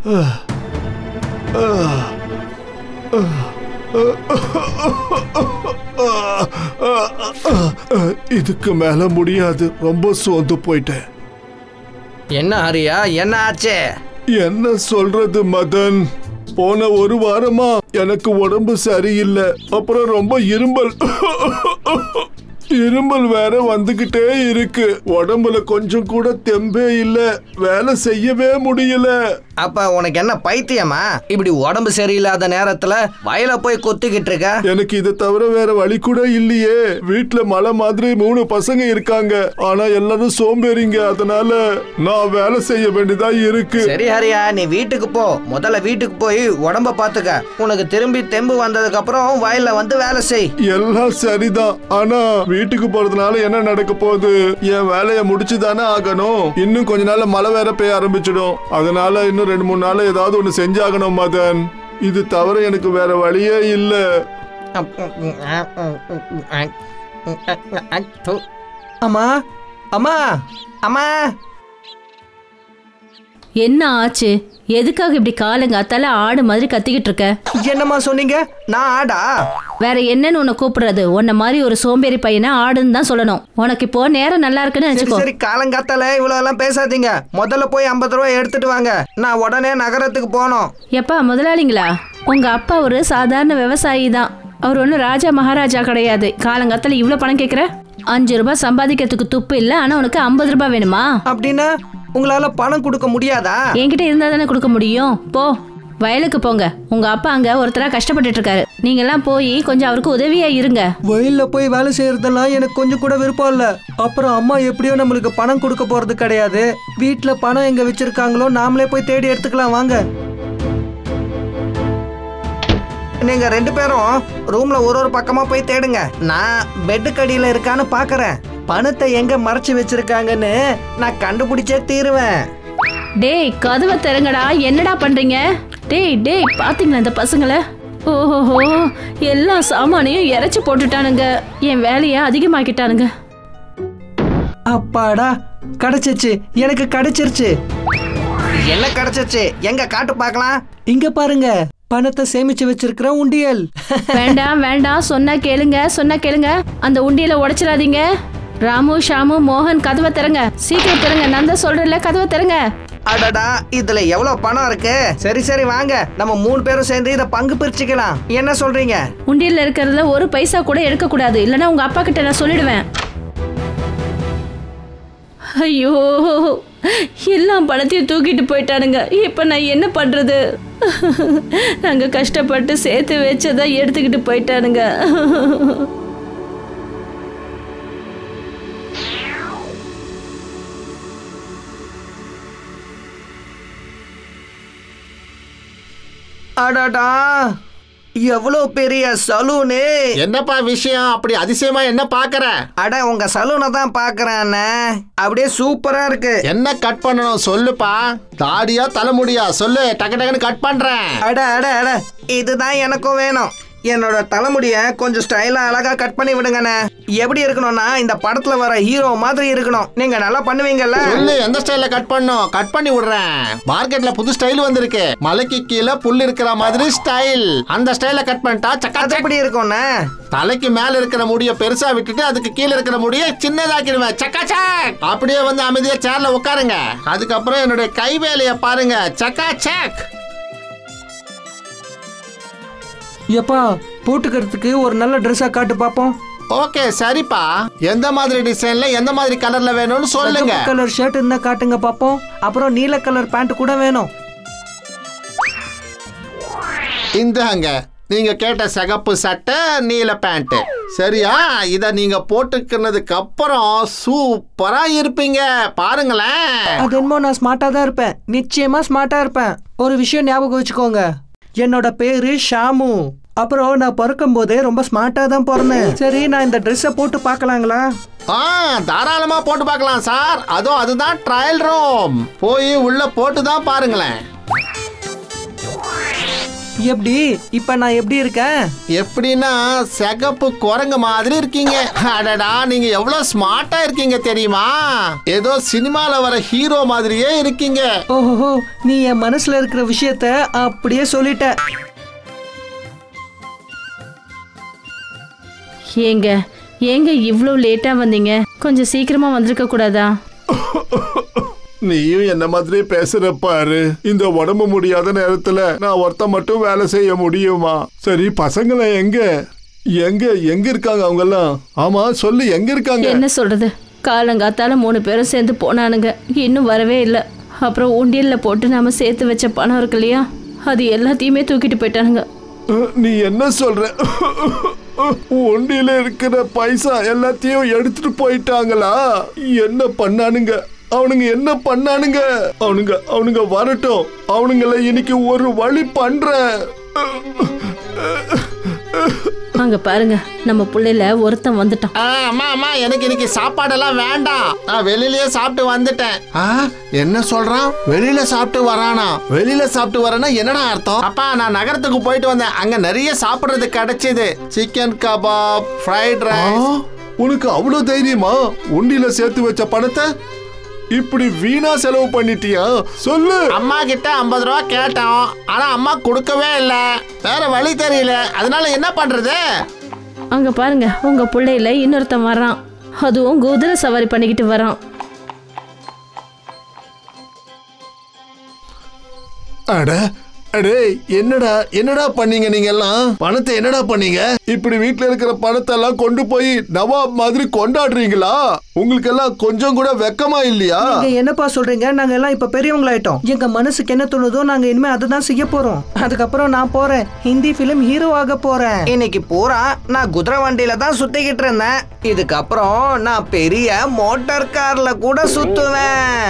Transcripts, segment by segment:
இதுக்கு மேல முடியாது ரொம்ப சோர்ந்து போயிட்டேன் என்ன ஹரியா என்ன ஆச்சு என்ன சொல்றது மதன் போன ஒரு வாரமா எனக்கு உடம்பு சரியில்லை அப்புறம் ரொம்ப இரும்பல் இருமல் வேற வந்துகிட்டே இருக்கு உடம்புல கொஞ்சம் கூட தெம்பே இல்ல வேலை செய்யவே முடியல அப்ப உனக்கு என்ன பைத்தியமா இப்படி உடம்பு சரியில்லாத நேரத்துல வயல போய் கொத்திக்கிட்டு இருக்க எனக்கு இதை தவிர வேற வழி கூட இல்லையே வீட்ல மலை மாதிரி மூணு பசங்க இருக்காங்க ஆனா எல்லாரும் சோம்பேறிங்க அதனால நான் வேலை செய்ய வேண்டியதா இருக்கு சரி ஹரியா நீ வீட்டுக்கு போ முதல்ல வீட்டுக்கு போய் உடம்ப பாத்துக்க உனக்கு திரும்பி தெம்பு வந்ததுக்கு அப்புறம் வயல்ல வந்து வேலை செய் எல்லாம் சரிதான் ஆனா வீட்டுக்கு போறதுனால என்ன நடக்க போகுது என் வேலையை முடிச்சு தானே ஆகணும் இன்னும் கொஞ்ச நாள்ல மழை வேற பெய்ய ஆரம்பிச்சிடும் அதனால இன்னும் ரெண்டு மூணு நாள் ஏதாவது ஒண்ணு செஞ்சாகணும் மதன் இது தவிர எனக்கு வேற வழியே இல்ல அம்மா அம்மா அம்மா என்ன ஆச்சு எதுக்காக இப்படி காலங்காத்தால ஆடு மாதிரி கத்திக்கிட்டு இருக்க என்னம்மா சொன்னீங்க நான் ஆடா வேற என்னன்னு உன்னை கூப்பிடுறது உன்ன மாதிரி ஒரு சோம்பேறி பையனை ஆடுன்னு தான் சொல்லணும் உனக்கு இப்போ நேரம் நல்லா இருக்குன்னு சரி நினைச்சுக்கோ சரி காலங்காத்தால இவ்வளவு எல்லாம் பேசாதீங்க முதல்ல போய் ஐம்பது ரூபாய் எடுத்துட்டு வாங்க நான் உடனே நகரத்துக்கு போனோம் எப்பா முதலாளிங்களா உங்க அப்பா ஒரு சாதாரண விவசாயி தான் அவர் ஒன்றும் ராஜா மகாராஜா கிடையாது காலங்காத்தால இவ்வளோ பணம் கேட்குற அஞ்சு ரூபாய் சம்பாதிக்கிறதுக்கு துப்பு இல்லை ஆனால் உனக்கு ஐம்பது ரூபாய் வேணுமா அப்படின்னா உங்களால பணம் கொடுக்க முடியாதா என்கிட்ட இருந்தா தானே கொடுக்க முடியும் போ வயலுக்கு போங்க உங்க அப்பா அங்க ஒருத்தரா கஷ்டப்பட்டுட்டு இருக்காரு நீங்க எல்லாம் போய் கொஞ்சம் அவருக்கு உதவியா இருங்க வயல்ல போய் வேலை செய்யறதெல்லாம் எனக்கு கொஞ்சம் கூட விருப்பம் இல்ல அப்புறம் அம்மா எப்படியோ நம்மளுக்கு பணம் கொடுக்க போறது கிடையாது வீட்ல பணம் எங்க வச்சிருக்காங்களோ நாமளே போய் தேடி எடுத்துக்கலாம் வாங்க நீங்க ரெண்டு பேரும் ரூம்ல ஒரு ஒரு பக்கமா போய் தேடுங்க நான் பெட்டுக்கு அடியில இருக்கான்னு பாக்குறேன் பணத்தை எங்க மறைச்சு வச்சிருக்காங்கன்னு நான் கண்டுபிடிச்சே தீருவேன் டேய் கதவை திறங்கடா என்னடா பண்றீங்க டேய் டேய் பாத்தீங்களா இந்த பசங்களை ஓஹோஹோ எல்லா சாமானையும் இறைச்சி போட்டுட்டானுங்க என் வேலையை அதிகமாக்கிட்டானுங்க அப்பாடா கிடைச்சிச்சு எனக்கு கிடைச்சிருச்சு என்ன கிடைச்சிருச்சு எங்க காட்டு பார்க்கலாம் இங்க பாருங்க பணத்தை சேமிச்சு வச்சிருக்கிற உண்டியல் வேண்டாம் வேண்டாம் சொன்னா கேளுங்க சொன்னா கேளுங்க அந்த உண்டியல உடைச்சிடாதீங்க ராமு ஷாமு மோகன் கதவை திறங்க சீக்கிரம் திறங்க நான் தான் சொல்றேன்ல கதவை திறங்க அடடா இதுல எவ்வளவு பணம் இருக்கு சரி சரி வாங்க நம்ம மூணு பேரும் சேர்ந்து இத பங்கு பிரிச்சுக்கலாம் என்ன சொல்றீங்க உண்டியல்ல இருக்கிறதுல ஒரு பைசா கூட எடுக்க கூடாது இல்லைன்னா உங்க அப்பா கிட்ட நான் சொல்லிடுவேன் ஐயோ எல்லா பணத்தையும் தூக்கிட்டு போயிட்டானுங்க இப்போ நான் என்ன பண்றது நாங்க கஷ்டப்பட்டு சேர்த்து வச்சதை எடுத்துக்கிட்டு போயிட்டானுங்க அடடா எவ்வளவு பெரிய சலூனு என்னப்பா விஷயம் அப்படி அதிசயமா என்ன பாக்குற அட உங்க சலூனை தான் பாக்குறேன் அண்ணே. அப்படியே சூப்பரா இருக்கு என்ன கட் பண்ணணும் சொல்லுப்பா தாடியா தலைமுடியா சொல்லு டக்கு டக்குன்னு கட் பண்றேன் அட அட அட இதுதான் எனக்கும் வேணும் என்னோட தலைமுடிய கொஞ்சம் ஸ்டைலா அழகா கட் பண்ணி விடுங்கண்ணே எப்படி இருக்கணும்னா இந்த படத்துல வர ஹீரோ மாதிரி இருக்கணும் நீங்க நல்லா பண்ணுவீங்கல்ல சொல்லு எந்த ஸ்டைல்ல கட் பண்ணும் கட் பண்ணி விடுறேன் மார்க்கெட்ல புது ஸ்டைல் வந்திருக்கு மலைக்கு கீழே புல் இருக்கிற மாதிரி ஸ்டைல் அந்த ஸ்டைல்ல கட் பண்ணிட்டா சக்கா அது எப்படி இருக்கும்ண்ணே தலைக்கு மேல இருக்கிற முடிய பெருசா விட்டுட்டு அதுக்கு கீழே இருக்கிற முடிய சின்னதாக்கிடுவேன் சக்கா சக் அப்படியே வந்து அமைதியா சேர்ல உட்காருங்க அதுக்கப்புறம் என்னுடைய கை வேலைய பாருங்க சக்கா சக் எப்பா போட்டுக்கிறதுக்கு ஒரு நல்ல ட்ரெஸ்ஸா காட்டு பாப்போம் ஓகே சரிப்பா எந்த மாதிரி டிசைன்ல எந்த மாதிரி கலர்ல வேணும்னு சொல்லுங்க கலர் ஷர்ட் இருந்தா காட்டுங்க பாப்போம் அப்புறம் நீல கலர் பேண்ட் கூட வேணும் இந்தாங்க நீங்க கேட்ட சிகப்பு சட்டை நீல பேண்ட் சரியா இத நீங்க போட்டுக்கிறதுக்கு அப்புறம் சூப்பரா இருப்பீங்க பாருங்களேன் அது என்னமோ நான் ஸ்மார்ட்டா தான் இருப்பேன் நிச்சயமா ஸ்மார்ட்டா இருப்பேன் ஒரு விஷயம் ஞாபகம் வச்சுக்கோங்க என்னோட பேரு ஷாமு அப்புறம் நான் பிறக்கும் போதே ரொம்ப ஸ்மார்ட்டா தான் பிறந்தேன் சரி நான் இந்த ட்ரெஸ்ஸை போட்டு பார்க்கலாங்களா ஆ தாராளமா போட்டு பார்க்கலாம் சார் அதுவும் அதுதான் ட்ரையல் ரூம் போய் உள்ள போட்டு தான் பாருங்களேன் எப்படி இப்ப நான் எப்படி இருக்கேன் எப்படின்னா சிகப்பு குரங்கு மாதிரி இருக்கீங்க அடடா நீங்க எவ்வளவு ஸ்மார்ட்டா இருக்கீங்க தெரியுமா ஏதோ சினிமால வர ஹீரோ மாதிரியே இருக்கீங்க ஓஹோ நீ என் மனசுல இருக்கிற விஷயத்த அப்படியே சொல்லிட்ட ஏங்க ஏங்க இவ்வளோ லேட்டாக வந்தீங்க கொஞ்சம் சீக்கிரமா வந்திருக்க கூடாதா நீயும் என்ன மாதிரி பேசுற பாரு இந்த உடம்பு முடியாத நேரத்துல நான் ஒருத்த மட்டும் வேலை செய்ய முடியுமா சரி பசங்களை எங்க எங்க எங்க இருக்காங்க அவங்க எல்லாம் ஆமா சொல்லு எங்க இருக்காங்க என்ன சொல்றது காலங்காத்தால மூணு பேரும் சேர்ந்து போனானுங்க இன்னும் வரவே இல்லை அப்புறம் உண்டியல்ல போட்டு நாம சேர்த்து வச்ச பணம் இருக்கு இல்லையா அது எல்லாத்தையுமே தூக்கிட்டு போயிட்டானுங்க அஹ், நீ என்ன சொல்ற ஒண்டியில இருக்கிற பைசா எல்லாத்தையும் எடுத்துட்டு போயிட்டாங்களா என்ன பண்ணானுங்க அவனுங்க என்ன பண்ணானுங்க அவனுங்க அவனுங்க வரட்டும் அவனுங்கள இன்னைக்கு ஒரு வழி பண்றேன் அங்க பாருங்க நம்ம புள்ளையில ஒருத்தன் வந்துட்டான் ஆ, அம்மா அம்மா எனக்கு இன்னைக்கு சாப்பாடெல்லாம் வேண்டாம் நான் வெளியிலயே சாப்பிட்டு வந்துட்டேன் ஆ, என்ன சொல்றான் வெளியில சாப்பிட்டு வரானா வெளியில சாப்பிட்டு வரானா என்னடா அர்த்தம் அப்பா நான் நகரத்துக்கு போயிட்டு வந்தேன் அங்க நிறைய சாப்பிடுறது கிடைச்சது சிக்கன் கபாப் ஃப்ரைட் ரைஸ் உனக்கு அவ்வளவு தைரியமா உண்டியில சேர்த்து வச்ச பணத்தை இப்படி வீணா செலவு பண்ணிட்டியா சொல்லு அம்மா கிட்ட ஐம்பது ரூபா கேட்டோம் ஆனா அம்மா கொடுக்கவே இல்லை வேற வழி தெரியல அதனால என்ன பண்றது அங்க பாருங்க உங்க புள்ளையில இன்னொருத்தன் வரான் அதுவும் குதிரை சவாரி பண்ணிக்கிட்டு வரான் அட அடே என்னடா என்னடா பண்ணீங்க நீங்க எல்லாம் பணத்தை என்னடா பண்ணீங்க இப்படி வீட்ல இருக்கிற பணத்தை எல்லாம் கொண்டு போய் நவாப் மாதிரி கொண்டாடுறீங்களா உங்களுக்கு எல்லாம் கொஞ்சம் கூட வெக்கமா இல்லையா நீங்க என்னப்பா சொல்றீங்க நாங்க எல்லாம் இப்ப பெரியவங்களாயிட்டோம் எங்க மனசுக்கு என்ன தோணுதோ நாங்க இனிமே அதுதான் செய்ய போறோம் அதுக்கப்புறம் நான் போறேன் ஹிந்தி பிலிம் ஹீரோ ஆக போறேன் இன்னைக்கு பூரா நான் குதிரை வண்டியில தான் சுத்திக்கிட்டு இருந்தேன் இதுக்கப்புறம் நான் பெரிய மோட்டார் கார்ல கூட சுத்துவேன்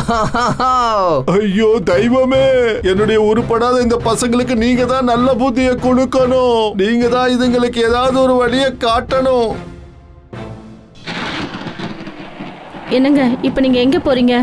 ஐயோ தெய்வமே என்னுடைய உருப்படாத இந்த பசங்களுக்கு நீங்க தான் நல்ல புத்திய கொடுக்கணும் நீங்க தான் இதுங்களுக்கு ஏதாவது ஒரு வழியை காட்டணும் என்னங்க இப்ப நீங்க எங்க போறீங்க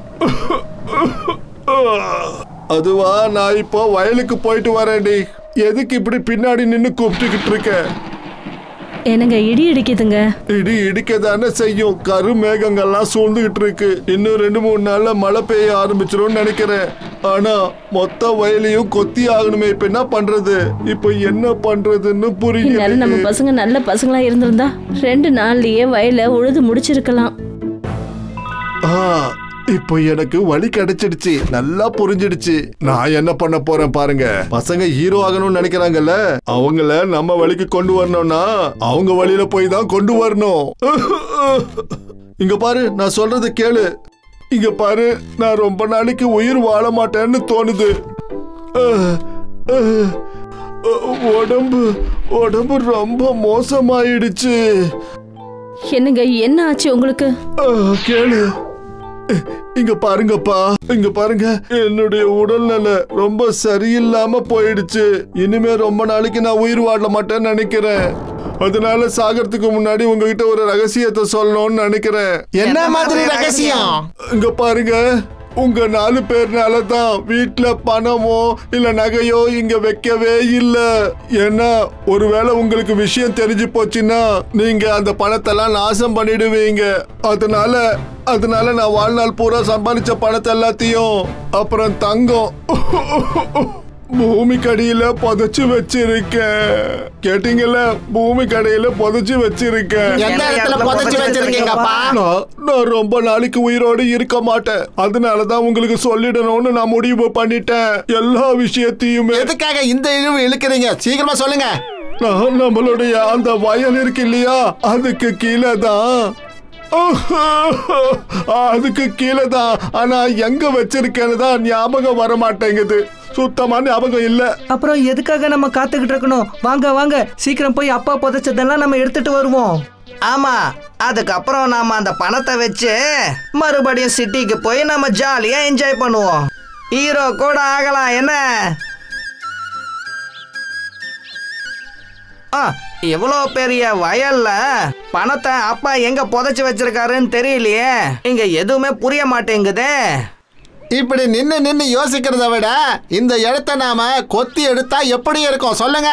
அதுவா நான் இப்போ வயலுக்கு போயிட்டு வரேன்டி எதுக்கு இப்படி பின்னாடி நின்னு கூப்பிட்டுக்கிட்டு இருக்க என்னங்க இடி இடிக்குதுங்க இடி இடிக்க தானே செய்யும் கரு மேகங்கள்லாம் சூழ்ந்துகிட்டு இருக்கு இன்னும் ரெண்டு மூணு நாள்ல மழை பெய்ய ஆரம்பிச்சிரும்னு நினைக்கிறேன் ஆனா மொத்த வயலையும் கொத்தி ஆகணுமே இப்ப என்ன பண்றது இப்ப என்ன பண்றதுன்னு இந்நேரம் நம்ம புரியல பசங்க நல்ல பசங்களா இருந்திருந்தா ரெண்டு நாள்லயே வயல உழுது முடிச்சிருக்கலாம் ஆ, இப்போ எனக்கு வழி கிடைச்சிடுச்சு நல்லா புரிஞ்சிடுச்சு நான் என்ன பண்ண போறேன் பாருங்க பசங்க ஹீரோ ஆகணும்னு நினைக்கிறாங்கல்ல அவங்கள நம்ம வழிக்கு கொண்டு வரணும்னா அவங்க வழியில போய் தான் கொண்டு வரணும் இங்க பாரு நான் சொல்றத கேளு இங்க பாரு நான் ரொம்ப நாளைக்கு உயிர் வாழ மாட்டேன்னு தோணுது அஹ், அஹ், உடம்பு உடம்பு ரொம்ப மோசமாயிடுச்சு என்னங்க என்ன ஆச்சு உங்களுக்கு ஆ, கேளு இங்க பாருங்கப்பா இங்க பாருங்க என்னுடைய உடல்நிலை ரொம்ப சரியில்லாம போயிடுச்சு இனிமே ரொம்ப நாளைக்கு நான் உயிர் வாழ மாட்டேன்னு நினைக்கிறேன் அதனால சாகறதுக்கு முன்னாடி உங்ககிட்ட ஒரு ரகசியத்தை சொல்லணும்னு நினைக்கிறேன் என்ன மாதிரி ரகசியம் இங்க பாருங்க உங்க நாலு பேர்னால தான் வீட்ல பணமோ இல்ல நகையோ இங்க வைக்கவே இல்ல ஏன்னா ஒருவேளை உங்களுக்கு விஷயம் தெரிஞ்சு போச்சுன்னா நீங்க அந்த பணத்தெல்லாம் நாசம் பண்ணிடுவீங்க அதனால அதனால நான் வாழ்நாள் பூரா சம்பாதிச்ச பணத்தை எல்லாத்தையும் அப்புறம் தங்கம் பூமி கடியில புதைச்சு வச்சிருக்கேன் கேட்டீங்கல்ல பூமி கடையில புதைச்சு வச்சிருக்கேன் எந்த இடத்துல புதைச்சு வச்சிருக்கீங்கப்பா நான் நான் ரொம்ப நாளைக்கு உயிரோடு இருக்க மாட்டேன் அதனால தான் உங்களுக்கு சொல்லிடணும்னு நான் முடிவு பண்ணிட்டேன் எல்லா விஷயத்தையுமே எதுக்காக இந்த இழிவு இழுக்கிறீங்க சீக்கிரமா சொல்லுங்க நான் நம்மளுடைய அந்த வயல் இருக்கு இல்லையா அதுக்கு கீழே தான் அதுக்கு கீழே தான் ஆனா எங்க வச்சிருக்கேன்னு தான் ஞாபகம் வர மாட்டேங்குது சுத்தமா ஞாபகம் இல்ல அப்புறம் எதுக்காக நம்ம காத்துக்கிட்டு இருக்கணும் வாங்க வாங்க சீக்கிரம் போய் அப்பா புதைச்சதெல்லாம் நம்ம எடுத்துட்டு வருவோம் ஆமா அதுக்கப்புறம் நாம அந்த பணத்தை வச்சு மறுபடியும் சிட்டிக்கு போய் நம்ம ஜாலியா என்ஜாய் பண்ணுவோம் ஹீரோ கூட ஆகலாம் என்ன ஆ இவ்வளோ பெரிய வயல்ல பணத்தை அப்பா எங்க புதைச்சு வச்சிருக்காருன்னு தெரியலையே இங்க எதுவுமே புரிய மாட்டேங்குதே இப்படி நின்னு நின்னு யோசிக்கிறத விட இந்த இடத்த நாம கொத்தி எடுத்தா எப்படி இருக்கும் சொல்லுங்க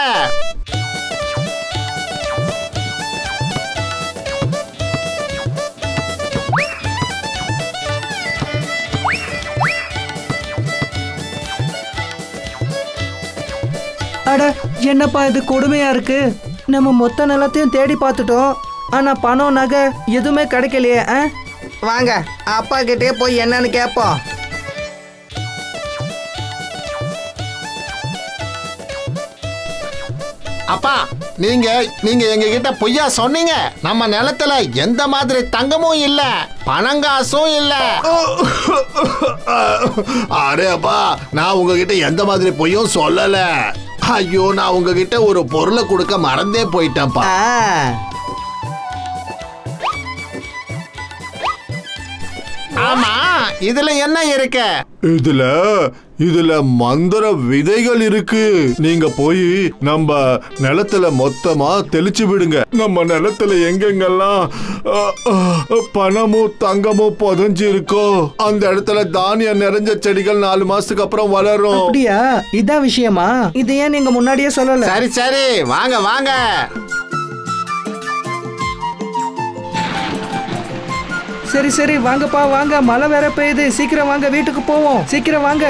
அட என்னப்பா இது கொடுமையா இருக்கு நம்ம மொத்த நிலத்தையும் தேடி பார்த்துட்டோம் ஆனா பணம் நகை எதுவுமே கிடைக்கலையே ஆ? வாங்க அப்பா கிட்டே போய் என்னன்னு கேட்போம் அப்பா நீங்க நீங்க எங்க கிட்ட பொய்யா சொன்னீங்க நம்ம நிலத்துல எந்த மாதிரி தங்கமும் இல்ல பணங்காசும் இல்ல அரே அப்பா நான் உங்ககிட்ட எந்த மாதிரி பொய்யும் சொல்லல ஐயோ நான் உங்ககிட்ட ஒரு பொருளை கொடுக்க மறந்தே போயிட்டேன்ப்பா ஆ ஆமா இதுல என்ன இருக்கு இதுல இதுல மந்திர விதைகள் இருக்கு நீங்க போய் நம்ம நிலத்துல மொத்தமா தெளிச்சு விடுங்க நம்ம நிலத்துல எங்கெங்கெல்லாம் அ, அ, பணமும் தங்கமும் புதஞ்சு இருக்கோ அந்த இடத்துல தானியம் நிறைஞ்ச செடிகள் நாலு மாசத்துக்கு அப்புறம் வளரும் அப்படியா இதான் விஷயமா இது ஏன் நீங்க முன்னாடியே சொல்லல சரி சரி வாங்க வாங்க சரி சரி வாங்கப்பா வாங்க மழை வேற பெய்யுது சீக்கிரம் வாங்க வீட்டுக்கு போவோம் சீக்கிரம் வாங்க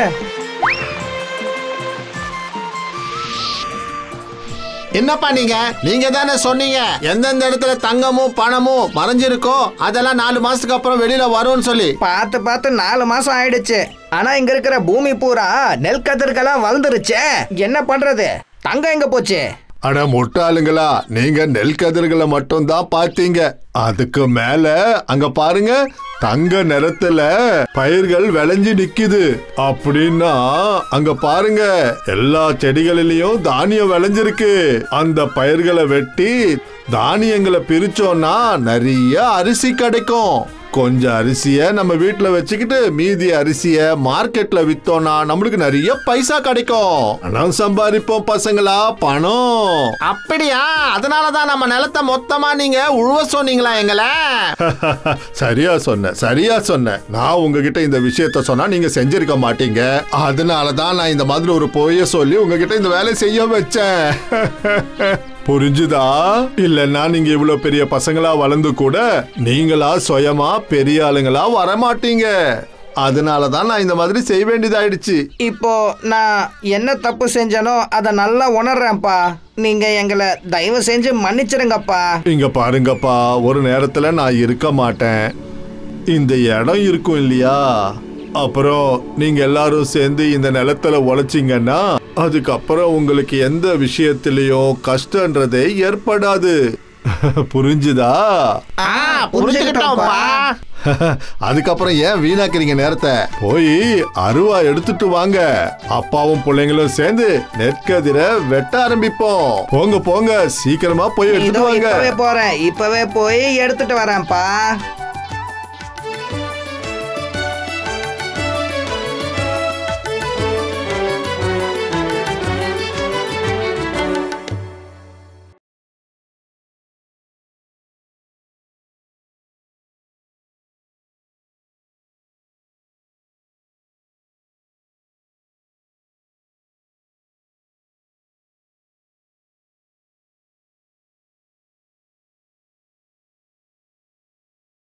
என்னப்பா நீங்க நீங்க தானே சொன்னீங்க எந்தெந்த இடத்துல தங்கமும் பணமும் மறைஞ்சிருக்கோ அதெல்லாம் நாலு மாசத்துக்கு அப்புறம் வெளியில வரும்னு சொல்லி பார்த்து பார்த்து நாலு மாசம் ஆயிடுச்சு ஆனா இங்க இருக்கிற பூமி பூரா நெல் கதிர்களெல்லாம் வளர்ந்துருச்சே என்ன பண்றது தங்கம் எங்க போச்சு அட முட்டாளுங்களா நீங்க நெல் கதிர்களை மட்டும் தான் பார்த்தீங்க அதுக்கு மேல அங்க பாருங்க தங்க நிறத்துல பயிர்கள் விளைஞ்சு நிக்குது அப்படின்னா அங்க பாருங்க எல்லா செடிகளிலையும் தானியம் விளைஞ்சிருக்கு அந்த பயிர்களை வெட்டி தானியங்களை பிரிச்சோம்னா நிறைய அரிசி கிடைக்கும் கொஞ்சம் அரிசிய நம்ம வீட்ல வச்சுக்கிட்டு மீதி அரிசிய மார்க்கெட்ல வித்தோம்னா நம்மளுக்கு நிறைய பைசா கிடைக்கும் பணம் சம்பாதிப்போம் பசங்களா பணம் அப்படியா அதனாலதான் நம்ம நிலத்தை மொத்தமா நீங்க உழுவ சொன்னீங்களா எங்களை சரியா சொன்ன சரியா சொன்ன நான் உங்ககிட்ட இந்த விஷயத்த சொன்னா நீங்க செஞ்சிருக்க மாட்டீங்க அதனால தான் நான் இந்த மாதிரி ஒரு பொய்ய சொல்லி உங்ககிட்ட இந்த வேலையை செய்ய வச்சேன் புரிஞ்சுதா இல்லைன்னா நீங்க இவ்வளவு பெரிய பசங்களா வளர்ந்து கூட நீங்களா சுயமா பெரிய ஆளுங்களா வரமாட்டீங்க அதனால தான் நான் இந்த மாதிரி செய்ய வேண்டியதாயிடுச்சு இப்போ நான் என்ன தப்பு செஞ்சனோ அதை நல்லா உணர்றேன்ப்பா நீங்க எங்களை தயவு செஞ்சு மன்னிச்சிருங்கப்பா இங்க பாருங்கப்பா ஒரு நேரத்துல நான் இருக்க மாட்டேன் இந்த இடம் இருக்கும் இல்லையா அப்புறம் நீங்க எல்லாரும் சேர்ந்து இந்த நிலத்துல உழைச்சிங்கன்னா அதுக்கப்புறம் உங்களுக்கு எந்த விஷயத்திலயும் கஷ்டன்றதே ஏற்படாது புரிஞ்சுதா ஆ, புரிஞ்சுக்கிட்டோம்ப்பா அதுக்கப்புறம் ஏன் வீணாக்குறீங்க நேரத்தை போய் அருவா எடுத்துட்டு வாங்க அப்பாவும் பிள்ளைங்களும் சேர்ந்து நெற்கதிரை வெட்ட ஆரம்பிப்போம் போங்க போங்க சீக்கிரமா போய் எடுத்துட்டு இதோ வாங்க இப்பவே போறேன் இப்பவே போய் எடுத்துட்டு வரேன்ப்பா